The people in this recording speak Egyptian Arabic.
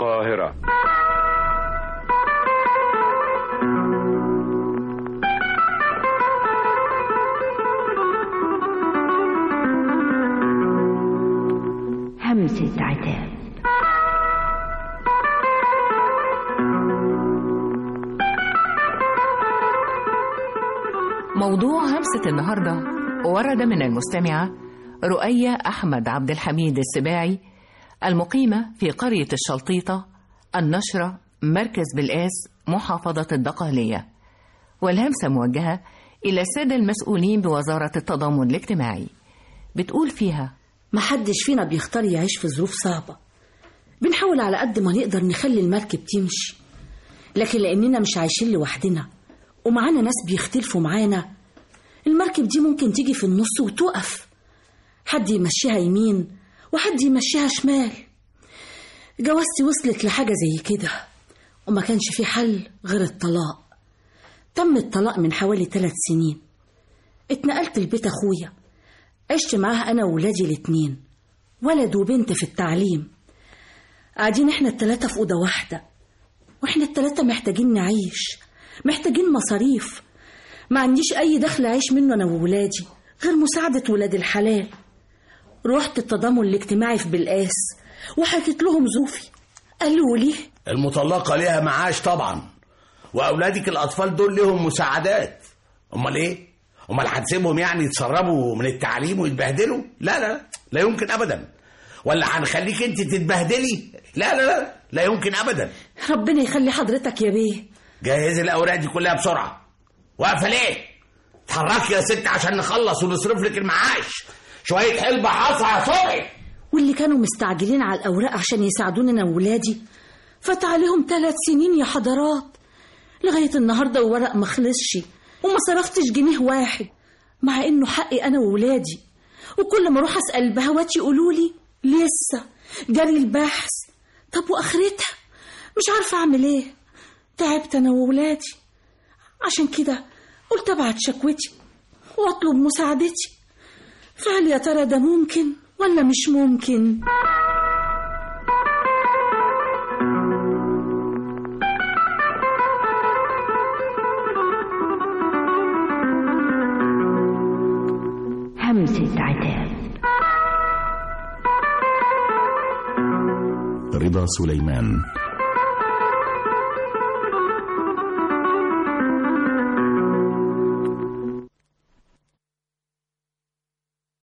القاهرة همسة عتاب موضوع همسة النهاردة ورد من المستمعة رؤية أحمد عبد الحميد السباعي المقيمة في قرية الشلطيطة النشرة مركز بالقاس محافظة الدقهلية والهمسة موجهة إلى السادة المسؤولين بوزارة التضامن الاجتماعي بتقول فيها محدش فينا بيختار يعيش في ظروف صعبة بنحاول على قد ما نقدر نخلي المركب تمشي لكن لأننا مش عايشين لوحدنا ومعانا ناس بيختلفوا معانا المركب دي ممكن تيجي في النص وتقف حد يمشيها يمين وحد يمشيها شمال جوازتي وصلت لحاجة زي كده وما كانش في حل غير الطلاق تم الطلاق من حوالي ثلاث سنين اتنقلت لبيت أخويا عشت معاه أنا وولادي الاتنين ولد وبنت في التعليم قاعدين احنا التلاتة في أوضة واحدة واحنا التلاتة محتاجين نعيش محتاجين مصاريف ما عنديش أي دخل أعيش منه أنا وولادي غير مساعدة ولاد الحلال رحت التضامن الاجتماعي في بلقاس وحكيت لهم ظروفي قالوا لي المطلقة ليها معاش طبعا وأولادك الأطفال دول لهم مساعدات أمال إيه؟ أمال هنسيبهم يعني يتسربوا من التعليم ويتبهدلوا؟ لا لا لا يمكن أبدا ولا هنخليك أنت تتبهدلي؟ لا لا لا لا يمكن أبدا ربنا يخلي حضرتك يا بيه جهزي الأوراق دي كلها بسرعة واقفة ليه؟ اتحركي يا ست عشان نخلص ونصرف لك المعاش شوية حلبة حصى يا صبحي واللي كانوا مستعجلين على الأوراق عشان يساعدوني أنا وولادي فات عليهم ثلاث سنين يا حضرات لغاية النهاردة الورق ما خلصش وما صرفتش جنيه واحد مع إنه حقي أنا وولادي وكل ما أروح أسأل البهوات يقولوا لي لسه جري البحث طب وآخرتها مش عارفة أعمل إيه تعبت أنا وولادي عشان كده قلت أبعت شكوتي وأطلب مساعدتي فهل يا ترى ده ممكن ولا مش ممكن؟ همسة عتاب رضا سليمان